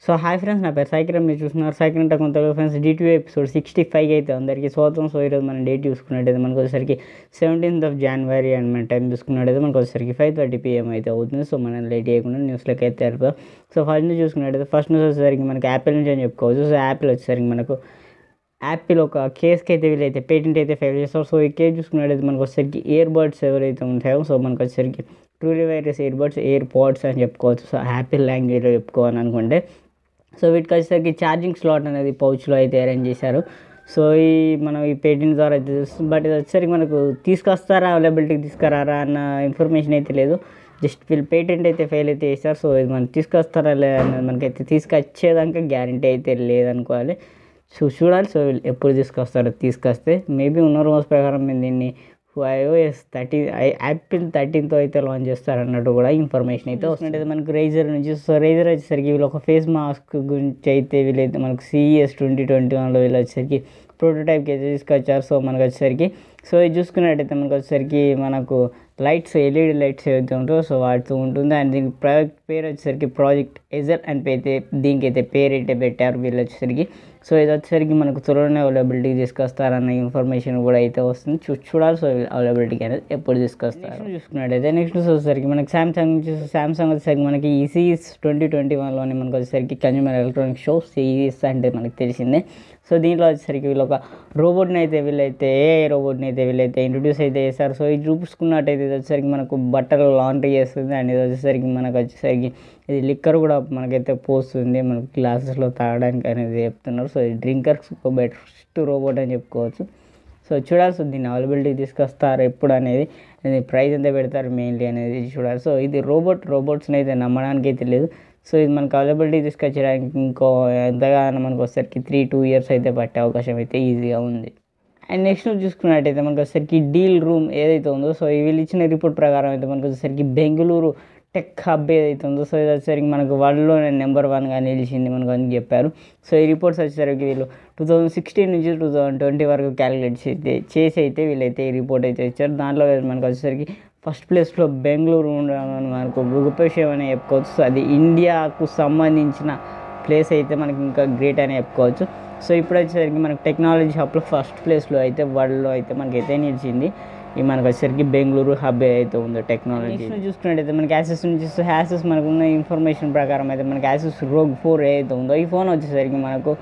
so hi friends నా పేరు సైకిరం మీరు చూస్తున్నారు సైకిరం టక్ కొంత ఫ్రెండ్స్ డిటివీ ఎపిసోడ్ సిక్స్టీ ఫైవ్ అయితే అందరికీ స్వాతం సో ఈరోజు మనం డేట్ చూసుకున్నట్టయితే మనకు వచ్చేసరికి సెవెంటీన్త్ ఆఫ్ జనవరి అండ్ మన టైం చూసుకున్నట్టయితే మనకు వచ్చేసరికి ఫైవ్ థర్టీ పిఎం అయితే అవుతుంది సో మనం లేట్ చేయకుండా న్యూస్లోకి అయితే వెళ్ళిపోయాం సో ఫస్ట్ న్యూస్ చూసుకున్నట్టయితే ఫస్ట్ న్యూస్ వచ్చేసరికి మనకి యాపిల్ నుంచి అని చెప్పుకోవచ్చు సో యాపిల్ వచ్చేసరికి మనకు యాపిల్ ఒక కేస్కి అయితే వీళ్ళైతే పేటెంట్ అయితే ఫైల్ చేస్తారు సో ఈ కేస్ చూసుకున్నట్టయితే మనకు వచ్చేసరికి ఇయర్ బడ్స్ ఎవరైతే ఉంటాయో సో మనకు వచ్చేసరికి truly wireless ear buds ear pods అని చెప్పుకోవచ్చు సో యాపిల్ లాంగ్వేజ్లో చెప్పుకోవాలి అనుకుంటే సో వీటికి వచ్చేసరికి ఛార్జింగ్ స్లాట్ అనేది పౌచ్లో అయితే అరేంజ్ చేశారు సో ఈ మనం ఈ పేటెంట్ ద్వారా అయితే చూస్తుంది బట్ ఇది వచ్చేసరికి మనకు తీసుకొస్తారా అవైలబిలిటీకి తీసుకురారా అన్న ఇన్ఫర్మేషన్ అయితే లేదు జస్ట్ వీళ్ళు పేటెంట్ అయితే ఫెయిల్ అయితే చేస్తారు సో ఇది మనం తీసుకొస్తారా లేదా అన్నది మనకైతే తీసుకొచ్చేదాకా గ్యారంటీ అయితే లేదనుకోవాలి సో చూడాలి సో వీళ్ళు ఎప్పుడు తీసుకొస్తారో తీసుకొస్తే మేబీ ఉన్న రోజు ప్రకారం మేము దీన్ని ఐఓఎస్ థర్టీ యాపిల్ థర్టీన్తో అయితే లాంచ్ చేస్తారన్నట్టు కూడా ఇన్ఫర్మేషన్ అయితే వస్తుంటుంది మనకు రైజర్ నుంచి సో రైజర్ వచ్చేసరికి వీళ్ళు ఒక ఫేస్ మాస్క్ గురించి అయితే వీళ్ళైతే మనకు సిఈఎస్ ట్వంటీ ట్వంటీ వన్లో వీళ్ళు వచ్చేసరికి ప్రోటోటైప్కి అయితే తీసుకొచ్చారు సో మనకు వచ్చేసరికి సో ఇది చూసుకున్నట్టయితే మనకు వచ్చేసరికి మనకు లైట్స్ ఎల్ఈడి లైట్స్ ఏవైతే ఉంటాయో సో వాటితో ఉంటుంది అండ్ దీనికి ప్రాజెక్ట్ పేరు వచ్చేసరికి ప్రాజెక్ట్ ఎజర్ అని అయితే దీనికి అయితే పేరు అయితే పెట్టారు వీళ్ళు వచ్చేసరికి సో ఇది వచ్చేసరికి మనకు త్వరలోనే అవైలబిలిటీ తీసుకొస్తారన్న ఇన్ఫర్మేషన్ కూడా అయితే వస్తుంది చూ చూడాలి సో అవైలబిలిటీకి అనేది ఎప్పుడు తీసుకొస్తారు నెక్స్ట్ చూసుకున్నట్టయితే నెక్స్ట్ వచ్చేసరికి మనకి సామ్సంగ్ నుంచి సామ్సంగ్ వచ్చేసరికి మనకి ఈ సిఈఎస్ ట్వంటీ ట్వంటీ వన్లోనే మనకు వచ్చేసరికి కన్జ్యూమర్ ఎలక్ట్రానిక్ షో సిఈఎస్ అంటే మనకి తెలిసిందే సో దీంట్లో వచ్చేసరికి వీళ్ళు ఒక రోబోట్ని అయితే వీళ్ళైతే ఏ రోబోట్ని అయితే వీళ్ళైతే ఇంట్రొడ్యూస్ అయితే చేస్తారు సో ఇది చూపించుకున్నట్టయితే ఇది వచ్చేసరికి మనకు బట్టలు లాండ్రీ చేస్తుంది అండ్ ఇది వచ్చేసరికి మనకు వచ్చేసరికి ఇది లిక్కర్ కూడా మనకైతే పోస్తుంది మనకు గ్లాసెస్లో తాగడానికి అనేది చెప్తున్నారు సో ఇది డ్రింకర్స్ బెస్ట్ రోబోట్ అని చెప్పుకోవచ్చు సో చూడాలి సో దీన్ని అవైలబిలిటీ తీసుకొస్తారు ఎప్పుడు అనేది ఇది ప్రైస్ ఎంత పెడతారు మెయిన్లీ అనేది చూడాలి సో ఇది రోబోట్ రోబోట్స్ని అయితే నమ్మడానికి అయితే లేదు సో ఇది మనకు అవైలబిలిటీ తీసుకొచ్చడానికి ఇంకో ఎంతగానో మనకు వచ్చేసరికి త్రీ టూ ఇయర్స్ అయితే పట్టే అవకాశం అయితే ఈజీగా ఉంది అండ్ నెక్స్ట్ చూసుకున్నట్టయితే మనకు వచ్చేసరికి డీల్ రూమ్ ఏదైతే ఉందో సో వీళ్ళు ఇచ్చిన రిపోర్ట్ ప్రకారం అయితే మనకు వచ్చేసరికి బెంగళూరు టెక్ హబ్ ఏదైతే ఉందో సో ఇది వచ్చేసరికి మనకు వరల్డ్లోనే నెంబర్ వన్గా నిలిచింది మనకు అని చెప్పారు సో ఈ రిపోర్ట్స్ వచ్చేసరికి వీళ్ళు టూ థౌజండ్ సిక్స్టీన్ నుంచి టూ థౌజండ్ ట్వంటీ వరకు క్యాలిక్యులేట్ చేసి చేసి అయితే వీళ్ళైతే ఈ రిపోర్ట్ అయితే ఇచ్చారు దాంట్లో మనకు వచ్చేసరికి ఫస్ట్ ప్లేస్లో బెంగళూరు ఉండడం మనకు గొప్ప విషయం అని చెప్పుకోవచ్చు సో అది ఇండియాకు సంబంధించిన ప్లేస్ అయితే మనకి ఇంకా గ్రేట్ అని చెప్పుకోవచ్చు సో ఇప్పుడు వచ్చేసరికి మనకు టెక్నాలజీ హబ్లో ఫస్ట్ ప్లేస్లో అయితే వరల్డ్లో అయితే మనకైతే నిలిచింది ఈ మనకు వచ్చేసరికి బెంగళూరు హబ్ అయితే ఉందో టెక్నాలజీ చూసుకున్నట్టయితే మనకి యాసెస్ నుంచి యాసెస్ మనకు ఉన్న ఇన్ఫర్మేషన్ ప్రకారం అయితే మనకి యాసెస్ రోగ్ ఫోర్ ఏదైతే ఉందో ఈ ఫోన్ వచ్చేసరికి మనకు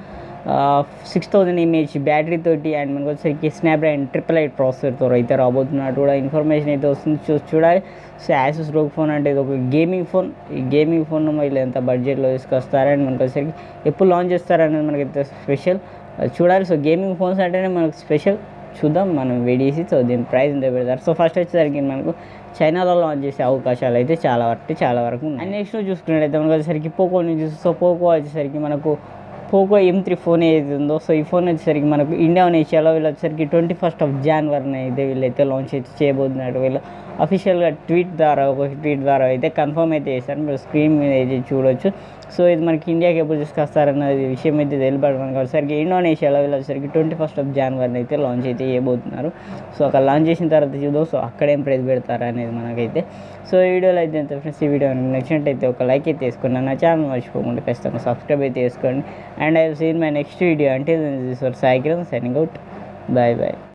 సిక్స్ థౌజండ్ ఎంఏహెచ్ బ్యాటరీ తోటి అండ్ మనకు వచ్చేసరికి స్నాప్డ్రాగన్ ట్రిపుల్ ఎయిట్ ప్రాసెసర్తో అయితే రాబోతున్నట్టు కూడా ఇన్ఫర్మేషన్ అయితే వస్తుంది చూ చూడాలి సో యాసెస్ రోగ్ ఫోన్ అంటే ఇది ఒక గేమింగ్ ఫోన్ ఈ గేమింగ్ ఫోన్ వీళ్ళు ఎంత బడ్జెట్లో తీసుకొస్తారని మనకు వచ్చేసరికి ఎప్పుడు లాంచ్ చేస్తారనేది మనకైతే స్పెషల్ చూడాలి సో గేమింగ్ ఫోన్స్ అంటేనే మనకు స్పెషల్ చూద్దాం మనం వేడేసి సో దీని ప్రైస్ ఎంత పెడతారు సో ఫస్ట్ వచ్చేసరికి మనకు చైనాలో లాంచ్ చేసే అవకాశాలు అయితే చాలా వరకు చాలా వరకు ఉన్నాయి అండ్ నెక్స్ట్ చూసుకున్నట్టయితే మనకు వచ్చేసరికి పోకో నుంచి సో పోకో వచ్చేసరికి మనకు పోకో ఎం త్రీ ఫోన్ ఏది ఉందో సో ఈ ఫోన్ వచ్చేసరికి మనకు ఇండియా ఏషియాలో వీళ్ళు వచ్చేసరికి ట్వంటీ ఫస్ట్ ఆఫ్ జాన్వరిని అయితే వీళ్ళైతే లాంచ్ అయితే చేయబోతున్నారు వీళ్ళు అఫీషియల్గా ట్వీట్ ద్వారా ఒక ట్వీట్ ద్వారా అయితే కన్ఫర్మ్ అయితే చేశారు మీరు స్క్రీన్ మీద అయితే చూడొచ్చు సో ఇది మనకి ఇండియాకి ఎప్పుడు తీసుకొస్తారన్నది విషయం అయితే తెలియబడి మనకి వచ్చేసరికి ఇండోనేషియాలో వీళ్ళు వచ్చేసరికి ట్వంటీ ఫస్ట్ ఆఫ్ జాన్వరిని అయితే లాంచ్ అయితే చేయబోతున్నారు సో అక్కడ లాంచ్ చేసిన తర్వాత చూద్దాం సో అక్కడేం ప్రైస్ పెడతారు అనేది మనకైతే సో ఈ వీడియోలో అయితే ఎంత ఫ్రెండ్స్ ఈ వీడియో నచ్చినట్టయితే ఒక లైక్ అయితే వేసుకోండి నా ఛానల్ మర్చిపోకుండా ఖచ్చితంగా సబ్స్క్రైబ్ అయితే చేసుకోండి and I seen my next video అంటే Saikiran signing out bye bye